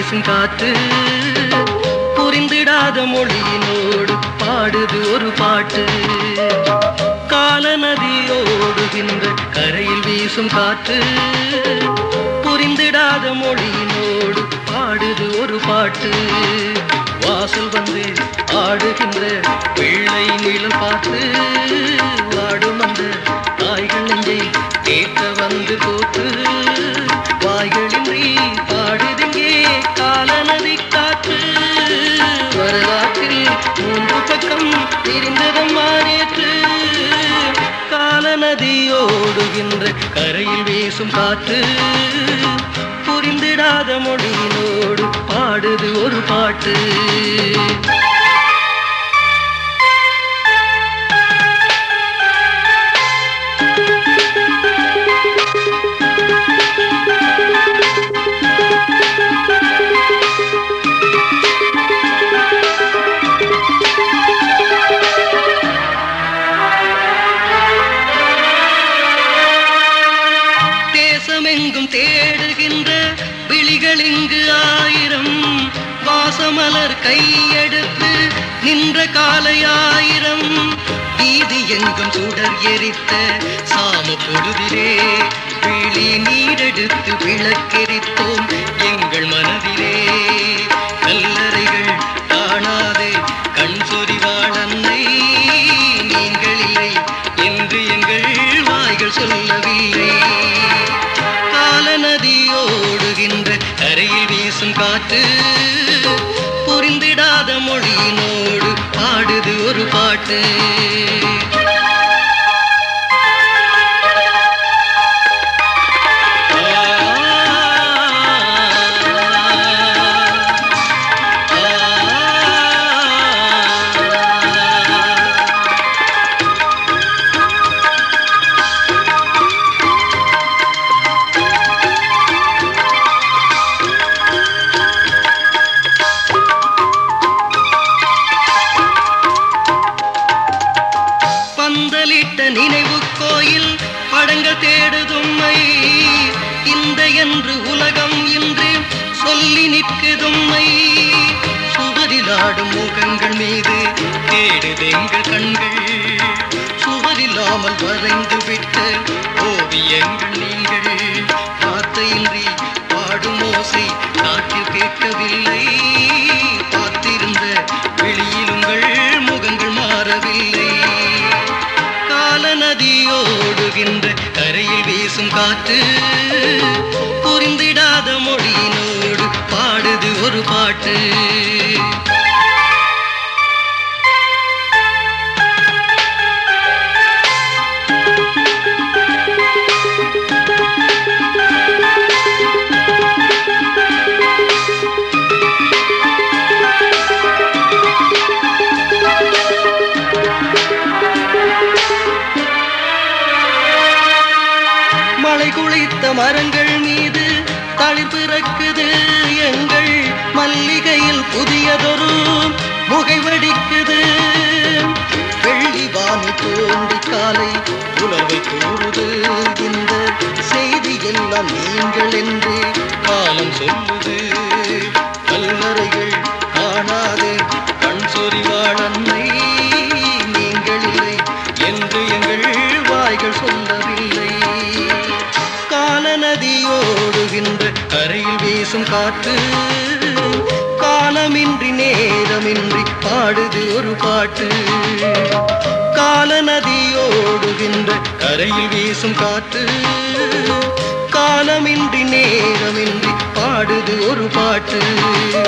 வீசும் காற்று புரிந்திடாத மொழியினோடு பாடுது ஒரு பாட்டு கால நதியோடுகின்ற கரையில் வீசும் காற்று புரிந்திடாத மொழியினோடு பாடுது ஒரு பாட்டு வாசல் வந்து ஆடுகின்ற பிள்ளை நிழல் பார்த்து வாடும் அந்த தாய்கள் நெஞ்சை கேட்க வந்து போட்டு வாய்களின்றி பாடுதிங்கே காலநதி காற்று வரலாற்றில் மூன்று பக்கம் தெரிந்ததம் மாறியற்று காலநதி ஓடுகின்ற கரையில் வீசும் காற்று புரிந்திடாத மொழியினோடு பாடுது ஒரு பாட்டு தேசமெங்கும் தேடுகின்ற விழிகள் இங்கு ஆயிரம் வாசமலர் கையெடுத்து நின்ற காலை ஆயிரம் வீதி எங்கும் சுடர் எரித்த சாம பொழுதிலே விழி நீரெடுத்து விளக்கெரித்தோம் எங்கள் மனதிலே கல்லறைகள் காணாதே கண் சொறிவாளன்னை நீங்கள் இல்லை என்று எங்கள் வாய்கள் சொல்லவில்லை காலநதி ஓடுகின்ற கரையில் வீசும் காற்று புரிந்திடாத மொழியினோடு பாடுது ஒரு பாட்டு பந்தலிட்ட நினைவு கோயில் படங்கள் தேடுதும்மை இந்த என்று உலகம் இன்று சொல்லி நிற்குதும்மை சுவரிலாடும் முகங்கள் மீது தேடுதெங்கள் கண்கள் சுவரில்லாமல் வரைந்து விட்ட ஓவியங்கள் நீங்கள் வார்த்தையின்றி பாடும் ஓசை காற்றில் கேட்கவில்லை பார்த்திருந்த வெளியில் உங்கள் முகங்கள் மாறவில்லை காலநதி ஓடுகின்ற கரையில் வீசும் காற்று புரிந்திடாத மொழியினோடு பாடுது ஒரு பாட்டு மழை குளித்த மரங்கள் மீது தளிர் பிறக்குது எங்கள் மல்லிகையில் புதியதொரு முகை வெடிக்குது வெள்ளி வானி தோண்டி காலை உணர்வை கூறுது இந்த செய்தி எல்லாம் நீங்கள் என்று காலம் சொல்லுது கல்லறைகள் காணாது கண் சொறிவாழன்னை நீங்கள் இல்லை என்று எங்கள் வாய்கள் சொல்லவில்லை காலநதி ஓடுகின்ற கரையில் வீசும் காற்று காலமின்றி நேரமின்றி பாடுது ஒரு பாட்டு காலநதி ஓடுகின்ற கரையில் வீசும் காற்று காலமின்றி நேரமின்றி பாடுது ஒரு பாட்டு